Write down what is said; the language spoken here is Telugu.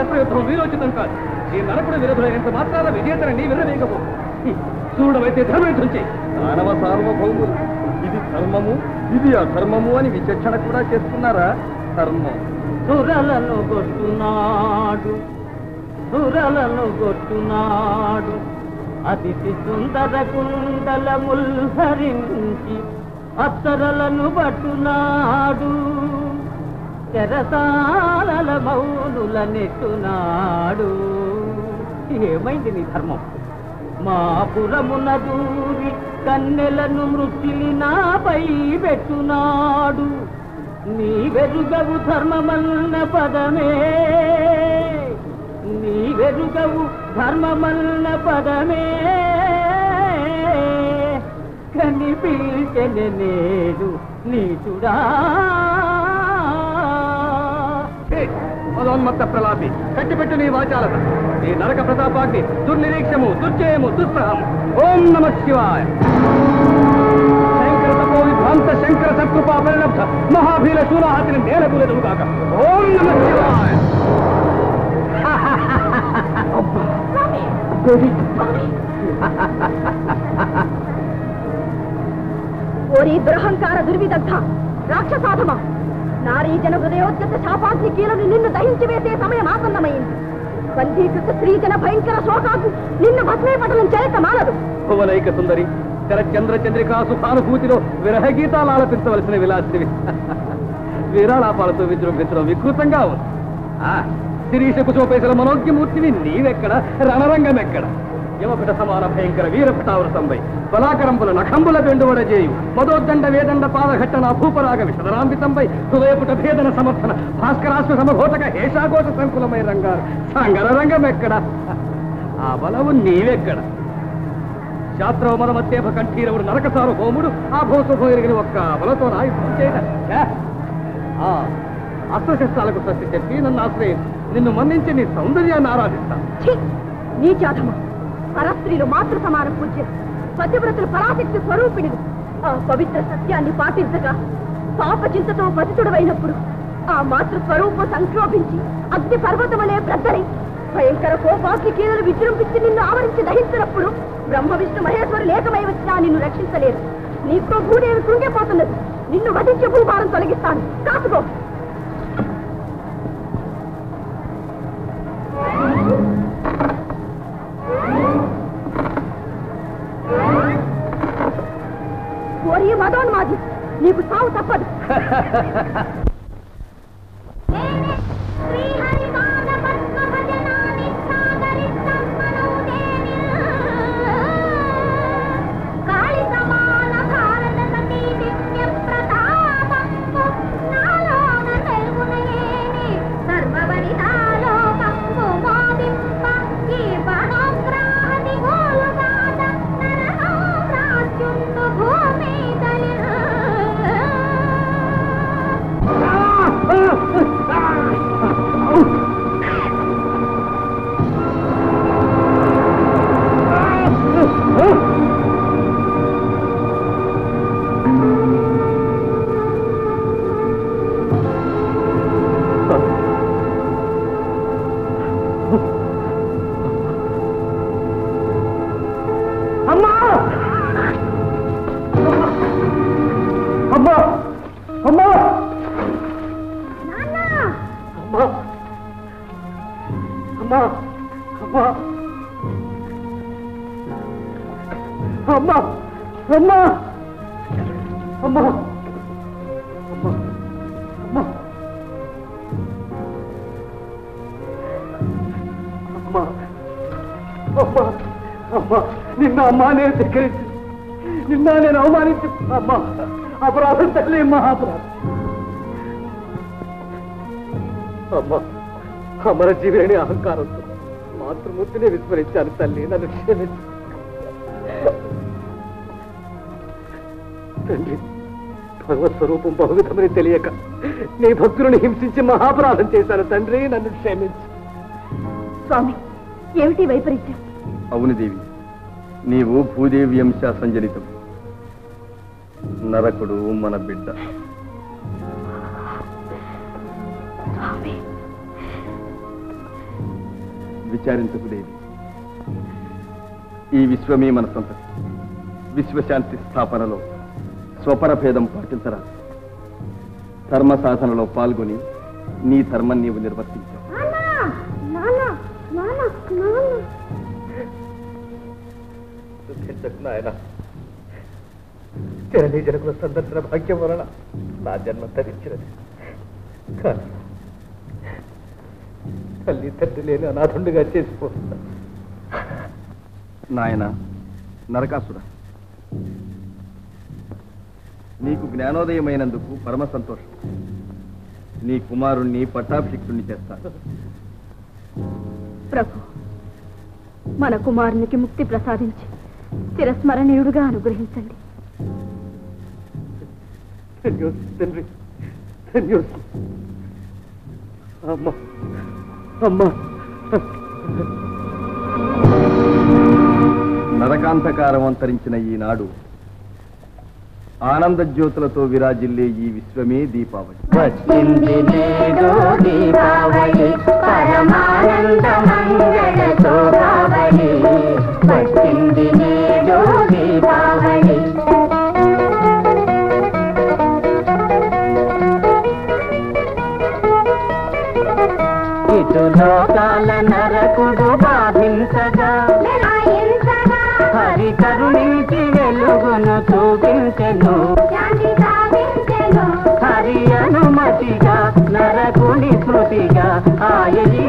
శస్త్రయుద్ధం వీరోచితం కాదు ఈ నరకుడు విరుద్ధులైనంత మాత్రాన విజేతని నీ విరవేయకపో చూడవైతే ధర్మయుద్ధం చేయి దానవ సార్వభౌములు ఇది ధర్మము ఇది అధర్మము అని విచక్షణ కూడా చేస్తున్నారా ధర్మం సురలను కొట్టునాడు సురలను కొట్టునాడు అతిథి సుందర కుండలముల్ ధరించి అత్తరలను పట్టునాడు చెరసాల మౌనుల నెట్టునాడు ఏమైంది నీ ధర్మం మా పురమున దూరి కన్నెలను మృత్యులి నాపై పెట్టునాడు నీ వెరుగవు ధర్మమన్న పదమే నీ వెరుగవు ధర్మమన్న పదమే కనిపించని నేడు నీచుడా ఛీ! మదోన్మత్త ప్రలాపి కట్టిపెట్టు నీ వాచాలత నీ నరక ప్రతాపాగ్ని దుర్నిరీక్షము దుర్జయము దుస్సహము ఓం నమ శివాయ శంకర తపో విభ్రాంత శంకర సత్కృపా పరిణబ్ధ మహాభీల శూలాహతిని నేలగులెదుగాక ఓం నమ శివాయ ఓరి దురహంకార దుర్విదగ్ధ రాక్షసాధమ నారీ జన హృదయోద్యత శాపాగ్ని కీలను నిన్ను దహించి వేసే సమయం ఆసన్నమైంది బంధీకృత స్త్రీ జన భయంకర శోకాకు నిన్ను భస్మీపటలం చేత మానదు భువనైక సుందరి తెర చంద్ర చంద్రికా సుఖానుభూతిలో విరహ గీతాలు ఆలపించవలసిన విలాసివి వీరాలాపాలతో విజృంభించడం వికృతంగా ఉంది ఆ, శిరీష కుశోపేశల మనోజ్ఞమూర్తివి నీవెక్కడ రణరంగం ఎక్కడ యమకుట సమాన భయంకర వీరభటావృతంపై బలాకరంబుల నఖంబుల బెండువడ చేయు మదోద్దండ వేదండ పాదఘట్టన భూపరాగ విషదరాంబితంపై హృదయపుట భేదన సమర్థన భాస్కరాశ్వ సమఘోటక హేషాఘోష సంకులమై రంగారు సంగర రంగం ఎక్కడ ఆ బలవు నీవెక్కడ శాస్త్రవమనమత్యేభ కంఠీరవుడు నరకసారు హోముడు ఆ భోసభో ఎరిగిన ఒక్క బలతో నా యుద్ధం చేయట ఛే! ఆ అస్త్రశస్త్రాలకు స్వస్తి చెప్పి నన్ను ఆశ్రయం నిన్ను మన్నించి నీ సౌందర్యాన్ని ఆరాధిస్తాను ఛీ! నీచాధమ పరస్త్రీలు మాతృ సమాన పూజ్య పతివ్రతులు పరాశక్తి స్వరూపిణులు ఆ పవిత్ర సత్యాన్ని పాటించగా పాప చింతతో పతితుడవైనప్పుడు ఆ మాతృ స్వరూపం సంక్షోభించి అగ్ని పర్వతమనే బ్రద్దరి భయంకర కోపాగ్ని కీలలు విజృంభించి నిన్ను ఆవరించి దహించినప్పుడు బ్రహ్మ విష్ణు మహేశ్వరులు ఏకమై వచ్చినా నిన్ను రక్షించలేరు నీకు భూదేవి కృంగిపోతున్నది నిన్ను వధించే భూభారం తొలగిస్తాను కాసుకో ఓరి మదోన్మాది నీకు సావు తప్పదు భూమి తలి అమ్మా అమ్మా అమ్మా అమ్మా అమ్మా అమ్మా అమ్మా అమ్మా అమ్మా అమ్మా అమ్మా అమ్మా అమ్మా అమ్మా నిన్న అమ్మా నేను ధిక్కరించి నిన్న నేను అవమానించి అమ్మా అపరాధం తల్లి మహాపరాధం అమ్మా అమరజీవిని అహంకారంతో మాతృమూర్తిని విస్మరించాను తల్లి నన్ను క్షమించు తండ్రి భగవత్ స్వరూపం బహువిధమని తెలియక నీ భక్తులను హింసించి మహాపరాధం చేశాను తండ్రి నన్ను క్షమించు స్వామి ఏమిటి వైపరీత్యం అవును దేవి నీవు భూదేవి అంశ సంజనితం నరకుడు మన బిడ్డ స్వామి విచారించకుదేవి ఈ విశ్వమే మన సంతతి విశ్వశాంతి స్థాపనలో స్వపరభేదం పాటించరాదు ధర్మ సాధనలో పాల్గొని నీ ధర్మం నీవు నిర్వర్తించావు దుఃఖించకు నాయన జననీ జనకుల సందర్శన భాగ్యం వలన నా జన్మ ధరించినది కానీ తల్లి తండ్రి లేని అనాథుండిగా చేసిపోతున్నా నాయన నరకాసుర నీకు జ్ఞానోదయమైనందుకు పరమ సంతోషం నీ కుమారుణ్ణి పట్టాభిషిక్తుణ్ణి చేస్తాను ప్రభు మన కుమారునికి ముక్తి ప్రసాదించి చిరస్మరణీయుడుగా అనుగ్రహించండి ధన్యోస్ తండ్రి ధన్యోస్ అమ్మా అమ్మా నరకాంధకారం అంతరించిన ఈనాడు ఆనంద జ్యోతులతో విరాజిల్లే ఈ విశ్వమే దీపావళి వచ్చింది నేడు దీపావళి పరమానంద మంగళ శోభావళి వచ్చింది నేడు దీపావళి ఇటు లోకాల నరకుడు బాధించగా నిరాయించగా హరి కరుణించి వెలుగును చూపించెను శాంతి సాధించెను హరి అనుమతిగా నరకుడి స్మృతిగా ఆయని